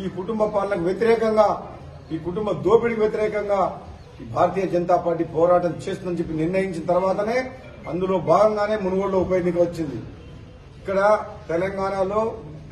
ఈ కుటుంబ పాలనకు వ్యతిరేకంగా ఈ కుటుంబ దోపిడీకి వ్యతిరేకంగా ఈ భారతీయ జనతా పార్టీ పోరాటం చేస్తుందని చెప్పి నిర్ణయించిన తర్వాతనే అందులో భాగంగానే మునుగోడులో ఉప ఎన్నిక వచ్చింది ఇక్కడ తెలంగాణలో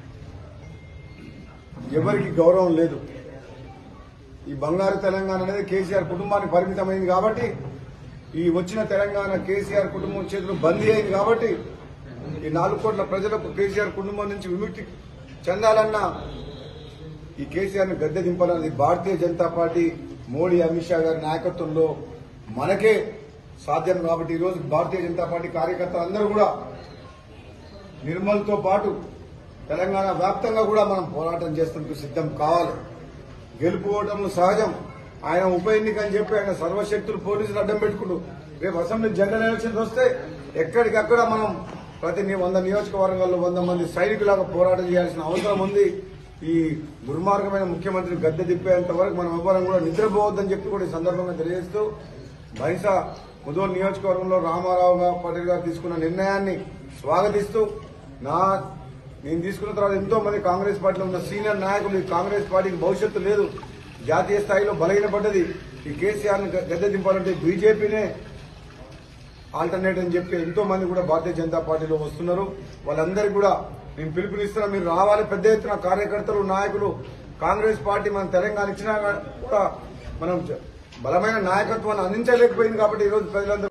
ఎవరికి గౌరవం లేదు ఈ బంగారు తెలంగాణ అనేది కేసీఆర్ కుటుంబానికి పరిమితమైంది కాబట్టి ఈ వచ్చిన తెలంగాణ కేసీఆర్ కుటుంబం చేతులు బందీ అయింది కాబట్టి ఈ నాలుగు కోట్ల ప్రజలకు కేసీఆర్ కుటుంబం నుంచి విముక్తి చెందాలన్నా ఈ కేసీఆర్ ను గద్దె దింపాలన్నది భారతీయ జనతా పార్టీ మోడీ అమిత్ షా గారి నాయకత్వంలో మనకే సాధ్యం కాబట్టి ఈ రోజు భారతీయ జనతా పార్టీ కార్యకర్తలు అందరూ కూడా నిర్మల్తో పాటు తెలంగాణ వ్యాప్తంగా కూడా మనం పోరాటం చేస్తుంటూ సిద్ధం కావాలి గెలుపు ఓటములు సహజం ఆయన ఉప ఎన్నిక అని చెప్పి ఆయన సర్వశక్తులు పోలీసులు అడ్డం పెట్టుకుంటూ రేపు అసెంబ్లీ జనరల్ ఎలక్షన్స్ వస్తే ఎక్కడికక్కడ మనం ప్రతి ని- వంద నియోజకవర్గాల్లో వంద మంది సైనికులాగా పోరాటం చేయాల్సిన అవసరం ఉంది ఈ దుర్మార్గమైన ముఖ్యమంత్రి గద్దె దిప్పేంత వరకు మనం ఎవ్వరం కూడా నిద్రపోవద్దని చెప్పి కూడా ఈ సందర్భంగా తెలియజేస్తూ బైస ముదోల్ నియోజకవర్గంలో రామారావు గారు పటేల్ గారు తీసుకున్న నిర్ణయాన్ని స్వాగతిస్తూ నా నేను తీసుకున్న తర్వాత ఎంతో మంది కాంగ్రెస్ పార్టీలో ఉన్న సీనియర్ నాయకులు ఈ కాంగ్రెస్ పార్టీకి భవిష్యత్తు లేదు జాతీయ స్థాయిలో బలహీనపడ్డది ఈ కేసీఆర్ ని గద్దె దింపాలంటే బీజేపీనే ఆల్టర్నేట్ అని చెప్పి ఎంతో మంది కూడా భారతీయ జనతా పార్టీలో వస్తున్నారు వాళ్ళందరికీ కూడా నేను పిలుపునిస్తున్నా మీరు రావాలి పెద్ద ఎత్తున కార్యకర్తలు నాయకులు కాంగ్రెస్ పార్టీ మన తెలంగాణ ఇచ్చినా కూడా మనం జ- బలమైన నాయకత్వాన్ని అందించలేకపోయింది కాబట్టి ఈరోజు ప్రజలందరూ